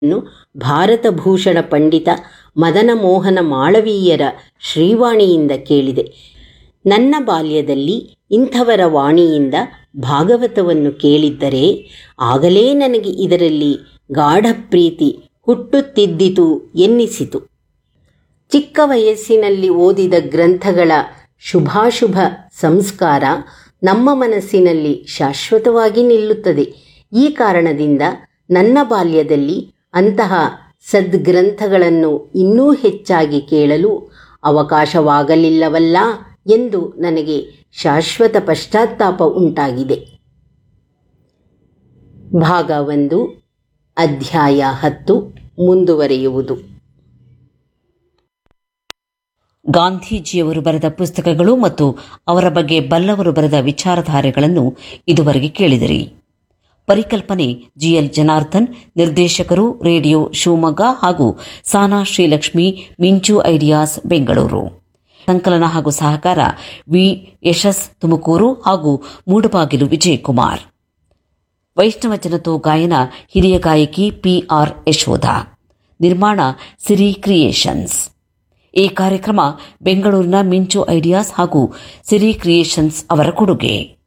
ನ್ನು ಭಾರತ ಭೂಷಣ ಪಂಡಿತ ಮದನ ಮೋಹನ ಮಾಳವೀಯರ ಶ್ರೀವಾಣಿಯಿಂದ ಕೇಳಿದೆ ನನ್ನ ಬಾಲ್ಯದಲ್ಲಿ ಇಂಥವರ ವಾಣಿಯಿಂದ ಭಾಗವತವನ್ನು ಕೇಳಿದ್ದರೆ ಆಗಲೇ ನನಗೆ ಇದರಲ್ಲಿ ಗಾಢ ಪ್ರೀತಿ ಹುಟ್ಟುತ್ತಿದ್ದಿತು ಎನ್ನಿಸಿತು ಚಿಕ್ಕ ವಯಸ್ಸಿನಲ್ಲಿ ಓದಿದ ಗ್ರಂಥಗಳ ಶುಭಾಶುಭ ಸಂಸ್ಕಾರ ನಮ್ಮ ಮನಸ್ಸಿನಲ್ಲಿ ಶಾಶ್ವತವಾಗಿ ನಿಲ್ಲುತ್ತದೆ ಈ ಕಾರಣದಿಂದ ನನ್ನ ಬಾಲ್ಯದಲ್ಲಿ ಅಂತಹ ಸದ್ಗ್ರಂಥಗಳನ್ನು ಇನ್ನೂ ಹೆಚ್ಚಾಗಿ ಕೇಳಲು ಅವಕಾಶವಾಗಲಿಲ್ಲವಲ್ಲ ಎಂದು ನನಗೆ ಶಾಶ್ವತ ಪಶ್ಚಾತ್ತಾಪ ಉಂಟಾಗಿದೆ ಭಾಗ ಒಂದು ಅಧ್ಯಾಯ ಹತ್ತು ಮುಂದುವರಿಯುವುದು ಗಾಂಧೀಜಿಯವರು ಬರೆದ ಪುಸ್ತಕಗಳು ಮತ್ತು ಅವರ ಬಗ್ಗೆ ಬಲ್ಲವರು ಬರೆದ ವಿಚಾರಧಾರೆಗಳನ್ನು ಇದುವರೆಗೆ ಕೇಳಿದಿರಿ ಪರಿಕಲ್ಪನೆ ಜಿಎಲ್ ಜನಾರ್ದನ್ ನಿರ್ದೇಶಕರು ರೇಡಿಯೋ ಶಿವಮೊಗ್ಗ ಹಾಗೂ ಸಾನಾ ಶ್ರೀಲಕ್ಷ್ಮಿ ಮಿಂಚು ಐಡಿಯಾಸ್ ಬೆಂಗಳೂರು ಸಂಕಲನ ಹಾಗೂ ಸಹಕಾರ ವಿ ಯಶಸ್ ತುಮಕೂರು ಹಾಗೂ ಮೂಡಬಾಗಿಲು ವಿಜಯಕುಮಾರ್ ವೈಷ್ಣವ ಜನತೋ ಗಾಯನ ಹಿರಿಯ ಗಾಯಕಿ ಪಿಆರ್ ಯಶೋಧ ನಿರ್ಮಾಣ ಸಿರಿ ಕ್ರಿಯೇಷನ್ಸ್ ಈ ಕಾರ್ಯಕ್ರಮ ಬೆಂಗಳೂರಿನ ಮಿಂಚು ಐಡಿಯಾಸ್ ಹಾಗೂ ಸಿರಿ ಕ್ರಿಯೇಷನ್ಸ್ ಅವರ ಕೊಡುಗೆ